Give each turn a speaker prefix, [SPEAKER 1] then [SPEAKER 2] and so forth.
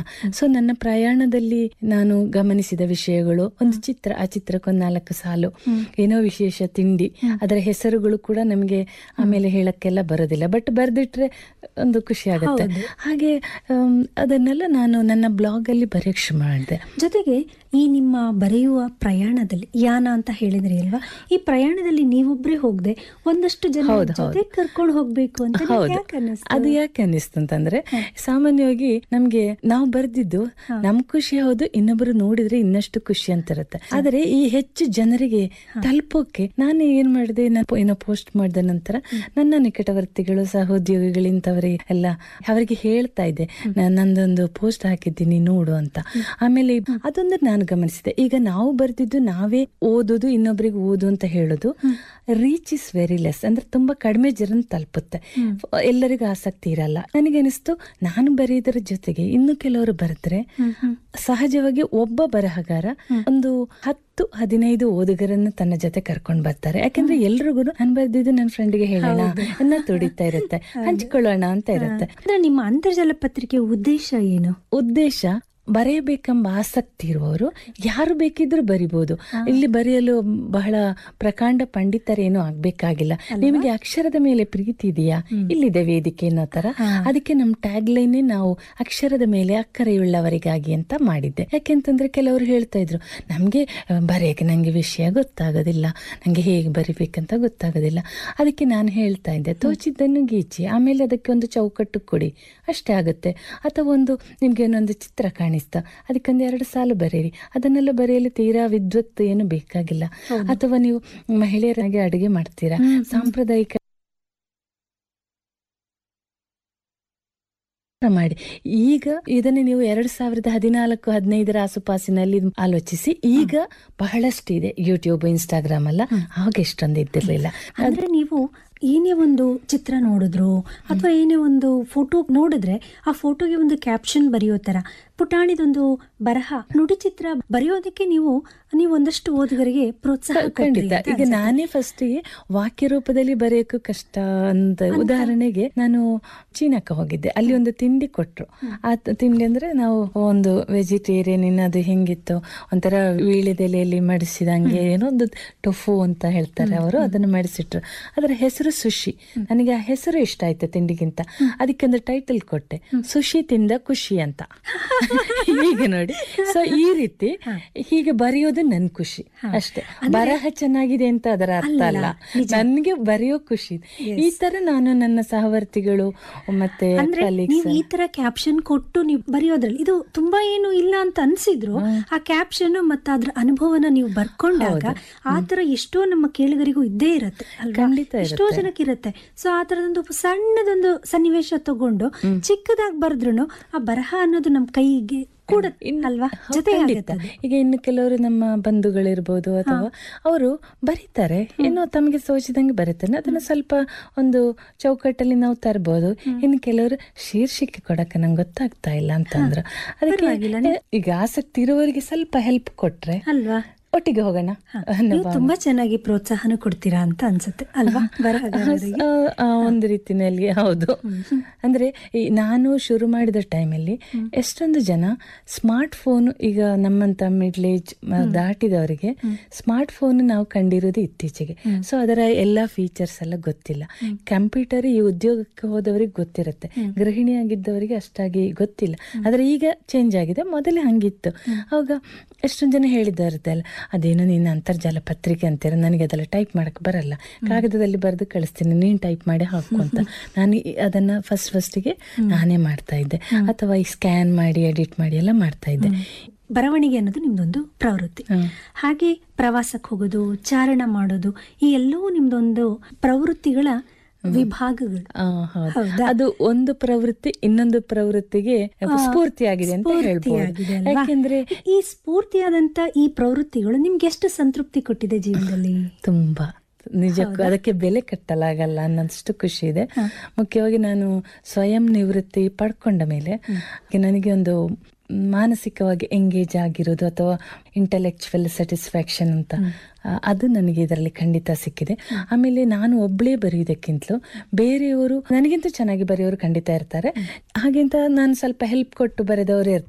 [SPEAKER 1] So ನನ್ನ ಪ್ರಯಾಣದಲ್ಲಿ ನಾನು ಗಮನಿಸಿದ ವಿಷಯಗಳು ಒಂದು ಚಿತ್ರ ಆ ಚಿತ್ರಕ್ಕೊಂದು ನಾಲ್ಕು ಸಾಲು ಏನೋ ವಿಶೇಷ ತಿಂಡಿ ಅದರ ಹೆಸರುಗಳು ಕೂಡ ನಮಗೆ ಆಮೇಲೆ ಹೇಳಕ್ಕೆಲ್ಲ ಬರೋದಿಲ್ಲ ಬಟ್ ಬರ್ದಿಟ್ರೆ ಒಂದು ಖುಷಿ ಆಗುತ್ತೆ ಹಾಗೆ ಆಮ್, ಅದನ್ನೆಲ್ಲ ನಾನು ನನ್ನ ಬ್ಲಾಗ್ ಅಲ್ಲಿ ಬರೆಯಕ್ ಶುರು ಮಾಡಿದೆ
[SPEAKER 2] ಜೊತೆಗೆ ಈ ನಿಮ್ಮ ಬರೆಯುವ ಪ್ರಯಾಣದಲ್ಲಿ ಯಾನ ಅಂತ ಹೇಳಿದ್ರಿ ಅಲ್ವಾ ಈ ಪ್ರಯಾಣದಲ್ಲಿ ನೀವೊಬ್ರೇ ಹೋಗದೆ ಒಂದಷ್ಟು ಜನ
[SPEAKER 1] ಹೌದು,
[SPEAKER 2] ಜೊತೆ ಕರ್ಕೊಂಡು ಹೋಗ್ಬೇಕು ಅಂತ ನಿಮ್ಗೆ
[SPEAKER 1] ಹೌದು
[SPEAKER 2] ಯಾಕೆ ಅನ್ನಿಸ್ತು?
[SPEAKER 1] ಅದು ಯಾಕೆ ಅನ್ನಿಸ್ತು ಅಂತಂದ್ರೆ ಸಾಮಾನ್ಯವಾಗಿ ನಮ್ಗೆ ನಾವು ಬರ್ದಿದ್ದು ನಮ್ ಖುಷಿ ಹೌದು ಇನ್ನೊಬ್ರು ನೋಡಿದ್ರೆ ಇನ್ನಷ್ಟು ಖುಷಿ ಅಂತ ಇರುತ್ತೆ ಆದ್ರೆ ಈ ಹೆಚ್ಚು ಜನರಿಗೆ ತಲುಪೋಕೆ ನಾನು ಏನ್ ಮಾಡಿದೆ ನಾನು ಏನೋ ಪೋಸ್ಟ್ ಮಾಡಿದ ನಂತರ ನನ್ನ ನಿಕಟವರ್ತಿಗಳು ಸಹೋದ್ಯೋಗಿಗಳು ಇಂಥವರಿಗೆ ಎಲ್ಲ ಅವರಿಗೆ ಹೇಳ್ತಾ ಇದ್ದೆ ನಾನ್ ನಂದೊಂದು ಪೋಸ್ಟ್ ಹಾಕಿದ್ದೀನಿ ನೋಡು ಅಂತ ಆಮೇಲೆ ಅದೊಂದು ನಾನು ಗಮನಿಸಿದೆ ಈಗ ನಾವು ಬರ್ದಿದ್ದು ನಾವೇ ಓದೋದು ಇನ್ನೊಬ್ರಿಗೆ ಓದು ಅಂತ ಹೇಳೋದು ರೀಚ್ ಇಸ್ ವೆರಿ ಲೆಸ್ ಅಂದ್ರೆ ತುಂಬಾ ಕಡಿಮೆ ಜನ ತಲುಪುತ್ತೆ ಎಲ್ಲರಿಗೂ ಆಸಕ್ತಿ ಇರಲ್ಲ ನನಗೆ ಅನಿಸ್ತು ನಾನು ಬರೆಯೋದ್ರ ಜೊತೆಗೆ ಇನ್ನು ಕೆಲವರು ಬರೆದ್ರೆ ಸಹಜವಾಗಿ ಒಬ್ಬ ಬರಹಗಾರ ಒಂದು ಹತ್ತು ಹದಿನೈದು ಓದುಗರನ್ನು ತನ್ನ ಜೊತೆ ಕರ್ಕೊಂಡ್ ಬರ್ತಾರೆ ಯಾಕಂದ್ರೆ ಎಲ್ರಿಗೂ ನಾನು ಬರ್ದಿದ್ದು ನನ್ನ ಫ್ರೆಂಡ್ಗೆ ಹೇಳೋಣ ಅನ್ನ ತುಡಿತಾ ಇರುತ್ತೆ ಹಂಚ್ಕೊಳ್ಳೋಣ ಅಂತ ಇರುತ್ತೆ
[SPEAKER 2] ಅಂದ್ರೆ ನಿಮ್ಮ ಅಂತರ್ಜಾಲ ಪತ್ರಿಕೆ ಉದ್ದೇಶ ಏನು
[SPEAKER 1] ಉದ್ದೇಶ ಬರೆಯಬೇಕೆಂಬ ಆಸಕ್ತಿ ಇರುವವರು ಯಾರು ಬೇಕಿದ್ರೂ ಬರಿಬಹುದು ಇಲ್ಲಿ ಬರೆಯಲು ಬಹಳ ಪ್ರಕಾಂಡ ಪಂಡಿತರೇನು ಆಗ್ಬೇಕಾಗಿಲ್ಲ ನಿಮಗೆ ಅಕ್ಷರದ ಮೇಲೆ ಪ್ರೀತಿ ಇದೆಯಾ ಇಲ್ಲಿದೆ ವೇದಿಕೆ ಅನ್ನೋ ತರ ಅದಕ್ಕೆ ನಮ್ ಟ್ಯಾಗ್ ಲೈನ್ ನಾವು ಅಕ್ಷರದ ಮೇಲೆ ಅಕ್ಕರೆಯುಳ್ಳವರಿಗಾಗಿ ಅಂತ ಮಾಡಿದ್ದೆ ಯಾಕೆಂತಂದ್ರೆ ಕೆಲವರು ಹೇಳ್ತಾ ಇದ್ರು ನಮ್ಗೆ ಆ, ಬರೆಯಕ್ಕೆ ನಂಗೆ ವಿಷಯ ಗೊತ್ತಾಗೋದಿಲ್ಲ ನಂಗೆ ಹೇಗೆ ಬರಿಬೇಕಂತ ಗೊತ್ತಾಗೋದಿಲ್ಲ ಅದಕ್ಕೆ ನಾನು ಹೇಳ್ತಾ ಇದ್ದೆ ತೋಚಿದ್ದನ್ನು ಗೀಚಿ ಆಮೇಲೆ ಅದಕ್ಕೆ ಒಂದು ಚೌಕಟ್ಟು ಕೊಡಿ ಅಷ್ಟೇ ಆಗುತ್ತೆ ಅಥವಾ ಒಂದು ನಿಮ್ಗೆ ಏನೊಂದು ಚಿತ್ರ ಕಾಣಿಸ್ತಾ ಅದಕ್ಕೊಂದು ಎರಡು ಸಾಲು ಬರೀರಿ ಅದನ್ನೆಲ್ಲ ಬರೆಯಲು ತೀರಾ ವಿದ್ವತ್ ಏನು ಬೇಕಾಗಿಲ್ಲ ಅಥವಾ ನೀವು ಮಹಿಳೆಯರಾಗಿ ಅಡುಗೆ ಮಾಡ್ತೀರಾ ಸಾಂಪ್ರದಾಯಿಕ ಮಾಡಿ ಈಗ ಇದನ್ನ ನೀವು ಎರಡ್ ಸಾವಿರದ ಹದಿನಾಲ್ಕು ಹದಿನೈದರ ಆಸುಪಾಸಿನಲ್ಲಿ ಆಲೋಚಿಸಿ ಈಗ ಬಹಳಷ್ಟು ಇದೆ ಯೂಟ್ಯೂಬ್ ಇನ್ಸ್ಟಾಗ್ರಾಮ್ ಅಲ್ಲ ಆಗ ಎಷ್ಟೊಂದು ಇದ್ದಿರ್ಲಿಲ್ಲ
[SPEAKER 2] ಅಂದ್ರೆ ನೀವು ಏನೇ ಒಂದು ಚಿತ್ರ ನೋಡಿದ್ರು ಅಥವಾ ಏನೇ ಒಂದು ಫೋಟೋ ನೋಡಿದ್ರೆ ಆ ಫೋಟೋಗೆ ಒಂದು ಕ್ಯಾಪ್ಷನ್ ಬರೆಯೋ ತರ ಪುಟಾಣಿದೊಂದು ಬರಹ ನುಡಿ ಚಿತ್ರ ಬರೆಯೋದಕ್ಕೆ ನೀವು ನೀವು ಒಂದಷ್ಟು ಓದುಗರಿಗೆ ಪ್ರೋತ್ಸಾಹ ಕೊಟ್ರಿ
[SPEAKER 1] ಖಂಡಿತ
[SPEAKER 2] ಅಂತ
[SPEAKER 1] ಈಗ
[SPEAKER 2] ಅನ್ಸುತ್ತೆ.
[SPEAKER 1] ನಾನೇ ಫಸ್ಟಿಗೆ ವಾಕ್ಯ ರೂಪದಲ್ಲಿ ಬರೆಯೋಕ್ಕೂ ಕಷ್ಟ ಅಂತ ಉದಾಹರಣೆಗೆ ನಾನು ಚೀನಾಕ್ಕೆ ಹೋಗಿದ್ದೆ ಅಲ್ಲಿ ಒಂದು ತಿಂಡಿ ಕೊಟ್ರು ಆ ತ- ತಿಂಡಿ ಅಂದ್ರೆ ನಾವು ಒಂದು ವೆಜಿಟೇರಿಯನ್ ಇನ್ನದು ಹೆಂಗಿತ್ತು ಒಂಥರ ವೀಳ್ಯದೆಲೆಯಲ್ಲಿ ಮಡಿಸಿದಂಗೆ ಏನೋ ಒಂದು ಟೊಫು ಅಂತ ಹೇಳ್ತಾರೆ ಅವರು ಅದನ್ನು ಮಡಿಸಿಟ್ರು ಅದರ ಹೆಸರು ಸುಶಿ ನನಗೆ ಆ ಹೆಸರು ಇಷ್ಟ ಆಯ್ತು ತಿಂಡಿಗಿಂತ ಅದಕ್ಕೆ ಒಂದು ಟೈಟಲ್ ಕೊಟ್ಟೆ ಸುಶಿ ತಿಂದ ಖುಷಿ ಅಂತ ಹೀಗೆ ನೋಡಿ ಸೊ ಈ ರೀತಿ ಹೀಗೆ ಬರೆಯೋದು ನನ್ ಖುಷಿ ಅಷ್ಟೇ ಬರಹ ಚೆನ್ನಾಗಿದೆ ಅಂತ ಅದರ ಅರ್ಥ ಅಲ್ಲ ನನ್ಗೆ ಬರೆಯೋ ಖುಷಿ ಈ ತರ ನಾನು ನನ್ನ ಸಹವರ್ತಿಗಳು ಮತ್ತೆ
[SPEAKER 2] ಅಂದ್ರೆ
[SPEAKER 1] colleagues
[SPEAKER 2] ನೀವು ಈ ತರ ಕ್ಯಾಪ್ಷನ್ ಕೊಟ್ಟು ನೀವು ಬರೆಯೋದ್ರಲ್ಲಿ ಇದು ತುಂಬಾ ಏನು ಇಲ್ಲ ಅಂತ ಅನ್ಸಿದ್ರು ಆ ಕ್ಯಾಪ್ಷನ್ ಮತ್ತೆ ಅದ್ರ ಅನುಭವನ ನೀವು ಬರ್ಕೊಂಡಾಗ ಆ ತರ ಎಷ್ಟೋ ನಮ್ಮ ಕೇಳುಗರಿಗೂ ಇದ್ದೇ ಇರತ್ತೆ ಅಲ್ವಾ
[SPEAKER 1] ಖಂಡಿತ
[SPEAKER 2] ಎಷ್ಟೋ ಜನಕ್ಕೆ ಇರುತ್ತೆ ಸೊ ಆ ತರದೊಂದು ಸಣ್ಣದೊಂದು ಸನ್ನಿವೇಶ ತಗೊಂಡು ಚಿಕ್ಕದಾಗಿ ಬರ್ದ್ರು ಆ ಬರಹ ಅನ್ನೋದು ನಮ್ ಕೈಗೆ ಕೂಡ ಅಲ್ವಾ ಜೊತೆ
[SPEAKER 1] ಖಂಡಿತ ಈಗ ಇನ್ನು ಕೆಲವರು ನಮ್ಮ ಬಂಧುಗಳಿರ್ಬೋದು ಅಥವಾ ಅವರು ಬರೀತಾರೆ ಏನೋ ತಮಗೆ ಸೋಚಿದಂಗೆ ಬರೀತಾರೆ ಅದನ್ನ ಸ್ವಲ್ಪ ಒಂದು ಚೌಕಟ್ಟಲ್ಲಿ ನಾವು ತರ್ಬೋದು ಇನ್ನು ಕೆಲವರು ಶೀರ್ಷಿಕೆ ಕೊಡಕ್ಕೆ ನಂಗೆ ಗೊತ್ತಾಗ್ತಾ ಇಲ್ಲ ಅಂತಂದ್ರು ಅದಕ್ಕೆ ಈಗ ಆಸಕ್ತಿ ಇರುವವರಿಗೆ ಸ್ವಲ್ಪ ಹೆಲ್ಪ್ ಕೊಟ್ರೆ
[SPEAKER 2] ಅಲ್ವಾ
[SPEAKER 1] ಒಟ್ಟಿಗೆ ಹೋಗೋಣ
[SPEAKER 2] ನೀವು ತುಂಬಾ ಚೆನ್ನಾಗಿ ಪ್ರೋತ್ಸಾಹನ ಕೊಡ್ತೀರಾ ಅಂತ ಅನ್ಸುತ್ತೆ ಅಲ್ವಾ ಬರಹಗಾರರಿಗೆ
[SPEAKER 1] ಆ, ಆ, ಒಂದು ರೀತಿನಲ್ಲಿ ಹೌದು ಅಂದ್ರೆ ಈ ನಾನು ಶುರು ಮಾಡಿದ ಟೈಮಲ್ಲಿ ಎಷ್ಟೊಂದು ಜನ ಸ್ಮಾರ್ಟ್ ಫೋನ್ ಈಗ ನಮ್ಮಂತ ಮಿಡ್ಲ್ ಏಜ್ ದಾಟಿದವರಿಗೆ ಸ್ಮಾರ್ಟ್ ಫೋನ್ ನಾವು ಕಂಡಿರೋದು ಇತ್ತೀಚೆಗೆ ಸೊ ಅದರ ಎಲ್ಲಾ ಫೀಚರ್ಸ್ ಎಲ್ಲ ಗೊತ್ತಿಲ್ಲ ಕಂಪ್ಯೂಟರ್ ಈ ಉದ್ಯೋಗಕ್ಕೆ ಹೋದವರಿಗೆ ಗೊತ್ತಿರುತ್ತೆ ಗೃಹಿಣಿಯಾಗಿದ್ದವರಿಗೆ ಅಷ್ಟಾಗಿ ಗೊತ್ತಿಲ್ಲ ಆದ್ರೆ ಈಗ ಚೇಂಜ್ ಆಗಿದೆ ಮೊದಲೇ ಹಂಗಿತ್ತು ಅವಾಗ ಎಷ್ಟೊಂದು ಜನ ಹೇಳಿದ್ದಾರದಲ್ಲ ಅದೇನೋ ನೀನು ಅಂತರ್ಜಾಲ ಪತ್ರಿಕೆ ಅಂತೀರ ನನಗೆ ಅದೆಲ್ಲ ಟೈಪ್ ಮಾಡಕ್ ಬರಲ್ಲ ಕಾಗದದಲ್ಲಿ ಬರೆದು ಕಳಿಸ್ತೀನಿ ನೀನ್ ಟೈಪ್ ಮಾಡಿ ಹಾಕು ಅಂತ ನಾನು ಈ- ಅದನ್ನ ಫಸ್ಟ್ ಫಸ್ಟಿಗೆ ನಾನೇ ಮಾಡ್ತಾ ಇದ್ದೆ ಅಥವಾ ಈ ಸ್ಕ್ಯಾನ್ ಮಾಡಿ ಎಡಿಟ್ ಮಾಡಿ ಎಲ್ಲ ಮಾಡ್ತಾ ಇದ್ದೆ
[SPEAKER 2] ಬರವಣಿಗೆ ಅನ್ನೋದು ನಿಮ್ದೊಂದು ಪ್ರವೃತ್ತಿ ಹಾಗೆ ಪ್ರವಾಸಕ್ಕೆ ಹೋಗೋದು ಚಾರಣ ಮಾಡೋದು ಈ ಎಲ್ಲವೂ ನಿಮ್ದೊಂದು ಪ್ರವೃತ್ತಿಗಳ ವಿಭಾಗಗಳು
[SPEAKER 1] ಆ, ಹೌದು.
[SPEAKER 2] ಹೌದಾ?
[SPEAKER 1] ಅದು ಒಂದು ಪ್ರವೃತ್ತಿ ಇನ್ನೊಂದು ಪ್ರವೃತ್ತಿಗೆ ಸ್ಫೂರ್ತಿಯಾಗಿದೆ ಅಂತ ಹೇಳ್ಬೋದು
[SPEAKER 2] ಸ್ಫೂರ್ತಿಯಾಗಿದೆ ಅಲ್ವಾ?
[SPEAKER 1] ಯಾಕೆಂದ್ರೆ
[SPEAKER 2] ಈ ಸ್ಫೂರ್ತಿಯಾದಂತ ಈ ಪ್ರವೃತ್ತಿಗಳು ನಿಮ್ಗೆ ಎಷ್ಟು ಸಂತೃಪ್ತಿ ಕೊಟ್ಟಿದೆ ಜೀವನದಲ್ಲಿ
[SPEAKER 1] ತುಂಬಾ ನಿಜಕ್ಕೂ ಅದಕ್ಕೆ ಬೆಲೆ ಕಟ್ಟಲಾಗಲ್ಲ ಅನ್ನೋಷ್ಟು ಖುಷಿ ಇದೆ ಮುಖ್ಯವಾಗಿ ನಾನು ಸ್ವಯಂ ನಿವೃತ್ತಿ ಪಡ್ಕೊಂಡ ಮೇಲೆ ನನಗೆ ಒಂದು ಮಾನಸಿಕವಾಗಿ ಎಂಗೇಜ್ ಆಗಿರೋದು ಅಥವಾ ಇಂಟೆಲೆಕ್ಚುವಲ್ ಸ್ಯಾಟಿಸ್ಫ್ಯಾಕ್ಷನ್ ಅಂತ ಆ, ಅದು ನನಗೆ ಇದರಲ್ಲಿ ಖಂಡಿತ ಸಿಕ್ಕಿದೆ ಆಮೇಲೆ ನಾನು ಒಬ್ಳೇ ಬರೆಯೋದಕ್ಕಿಂತಲೂ ಬೇರೆಯವರು ನನಗಿಂತ ಚೆನ್ನಾಗಿ ಬರೆಯೋರು ಖಂಡಿತ ಇರ್ತಾರೆ ಹಾಗೆಂತ ನಾನು ಸ್ವಲ್ಪ ಹೆಲ್ಪ್ ಕೊಟ್ಟು ಬರೆದವರು ಇರ್ತಾರೆ